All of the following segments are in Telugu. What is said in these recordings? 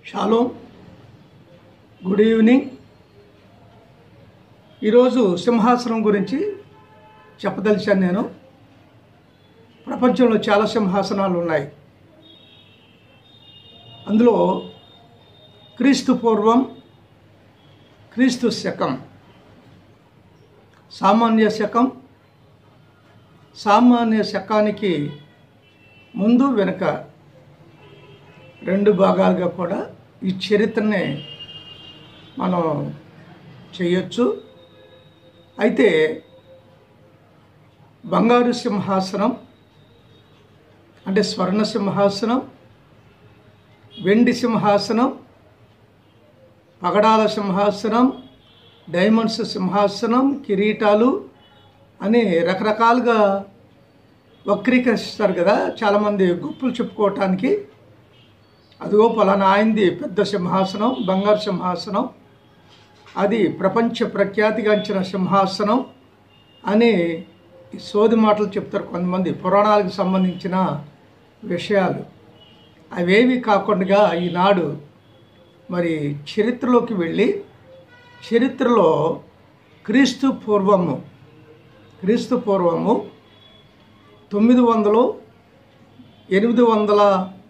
షాలోమ్ గుడ్ ఈవినింగ్ ఈరోజు సింహాసనం గురించి చెప్పదలిచాను నేను ప్రపంచంలో చాలా సింహాసనాలు ఉన్నాయి అందులో క్రీస్తు పూర్వం క్రీస్తు శకం సామాన్య శకం సామాన్య శకానికి ముందు వెనుక రెండు భాగాలుగా కూడా ఈ చరిత్రని మనం చేయొచ్చు అయితే బంగారు సింహాసనం అంటే స్వర్ణ సింహాసనం వెండి సింహాసనం పగడాల సింహాసనం డైమండ్స్ సింహాసనం కిరీటాలు అని రకరకాలుగా వక్రీకరిస్తారు కదా చాలామంది గొప్పలు చెప్పుకోవటానికి అదిగో పలానా ఆయనది పెద్ద సింహాసనం బంగారు సింహాసనం అది ప్రపంచ ప్రఖ్యాతిగాంచిన సింహాసనం అని ఈ సోది మాటలు చెప్తారు కొంతమంది పురాణాలకు సంబంధించిన విషయాలు అవేవి కాకుండా ఈనాడు మరి చరిత్రలోకి వెళ్ళి చరిత్రలో క్రీస్తు పూర్వము క్రీస్తు పూర్వము తొమ్మిది వందలు ఎనిమిది వందల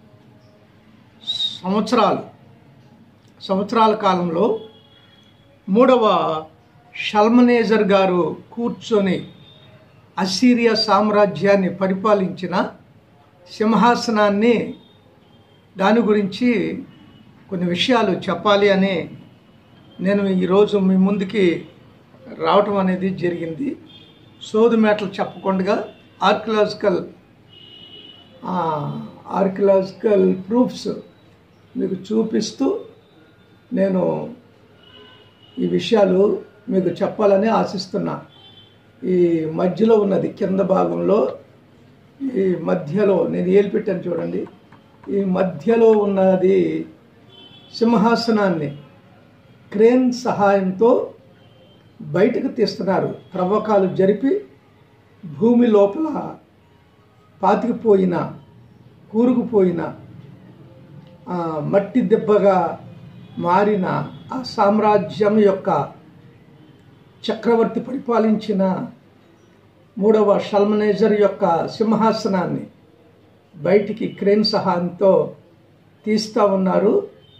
సంవత్సరాలు సంవత్సరాల కాలంలో మూడవ షల్మనేజర్ గారు కూర్చొని అసీరియా సామ్రాజ్యాన్ని పరిపాలించిన సింహాసనాన్ని దాని గురించి కొన్ని విషయాలు చెప్పాలి అని నేను ఈరోజు మీ ముందుకి రావటం అనేది జరిగింది సోదు మేటలు చెప్పకుండా ఆర్కియలాజికల్ ఆర్కియలాజికల్ ప్రూఫ్స్ మీకు చూపిస్తూ నేను ఈ విషయాలు మీకు చెప్పాలని ఆశిస్తున్నా ఈ మధ్యలో ఉన్నది కింద భాగంలో ఈ మధ్యలో నేను ఏలు పెట్టాను చూడండి ఈ మధ్యలో ఉన్నది సింహాసనాన్ని క్రేన్ సహాయంతో బయటకు తీస్తున్నారు త్రవ్వకాలు జరిపి భూమి లోపల పాతికిపోయిన కూరుకుపోయిన ఆ, మట్టి దెబ్బగా మారిన ఆ సామ్రాజ్యం యొక్క చక్రవర్తి పరిపాలించిన మూడవ షల్మనేజర్ యొక్క సింహాసనాన్ని బయటికి క్రేన్ సహాయంతో తీస్తూ ఉన్నారు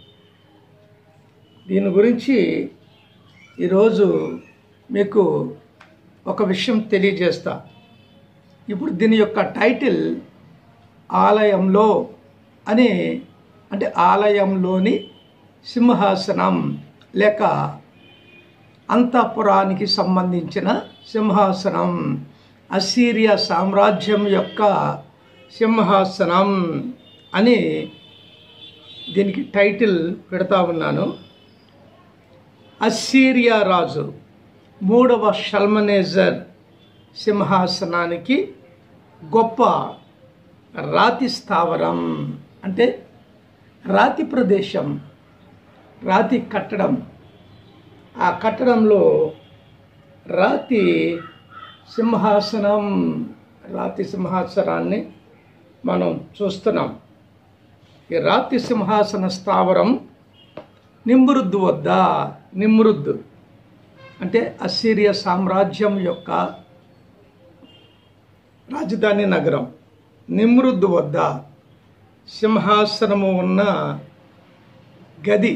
దీని గురించి ఈరోజు మీకు ఒక విషయం తెలియజేస్తా ఇప్పుడు దీని యొక్క టైటిల్ ఆలయంలో అని అంటే ఆలయంలోని సింహాసనం లేక అంతఃపురానికి సంబంధించిన సింహాసనం అసీరియా సామ్రాజ్యం యొక్క సింహాసనం అని దీనికి టైటిల్ పెడతా ఉన్నాను అస్సీరియా రాజు మూడవ షల్మనేజర్ సింహాసనానికి గొప్ప రాతి స్థావరం అంటే రాతి ప్రదేశం రాతి కట్టడం ఆ కట్టడంలో రాతి సింహాసనం రాతి సింహాసనాన్ని మనం చూస్తున్నాం ఈ రాతి సింహాసన స్థావరం నిమ్రుద్దు వద్ద నిమ్రుద్దు అంటే అస్సీరియా సామ్రాజ్యం యొక్క రాజధాని నగరం నిమ్రుద్దు వద్ద సింహాసనము ఉన్న గది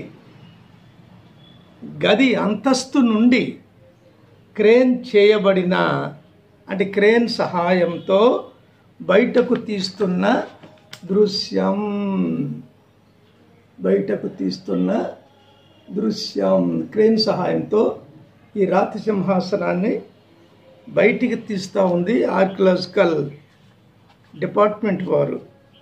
గది అంతస్తు నుండి క్రేన్ చేయబడిన అంటే క్రేన్ సహాయంతో బయటకు తీస్తున్న దృశ్యం బయటకు తీస్తున్న దృశ్యం క్రేన్ సహాయంతో ఈ రాతి సింహాసనాన్ని బయటికి తీస్తూ ఉంది ఆర్కియలాజికల్ డిపార్ట్మెంట్ వారు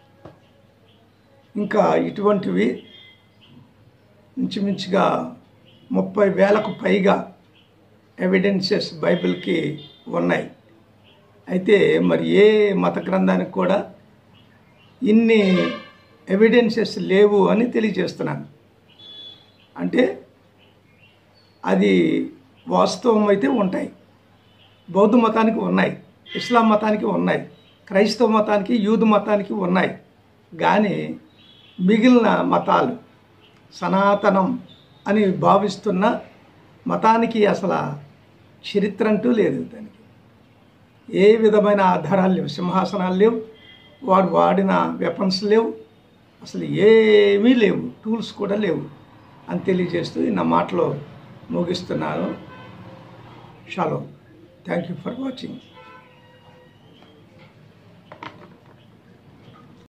ఇంకా ఇటువంటివి ఇంచుమించుగా ముప్పై వేలకు పైగా ఎవిడెన్సెస్ బైబిల్కి ఉన్నాయి అయితే మరి ఏ మత గ్రంథానికి కూడా ఇన్ని ఎవిడెన్సెస్ లేవు అని తెలియజేస్తున్నాను అంటే అది వాస్తవం అయితే ఉంటాయి బౌద్ధ మతానికి ఉన్నాయి ఇస్లాం మతానికి ఉన్నాయి క్రైస్తవ మతానికి యూదు మతానికి ఉన్నాయి కానీ మిగిలిన మతాలు సనాతనం అని భావిస్తున్న మతానికి అసలు చరిత్ర అంటూ లేదు దానికి ఏ విధమైన ఆధారాలు లేవు సింహాసనాలు లేవు వాడు వాడిన వెపన్స్ లేవు అసలు ఏమీ లేవు టూల్స్ కూడా లేవు అని తెలియజేస్తూ నా మాటలో ముగిస్తున్నాను షాలో థ్యాంక్ యూ ఫర్ వాచింగ్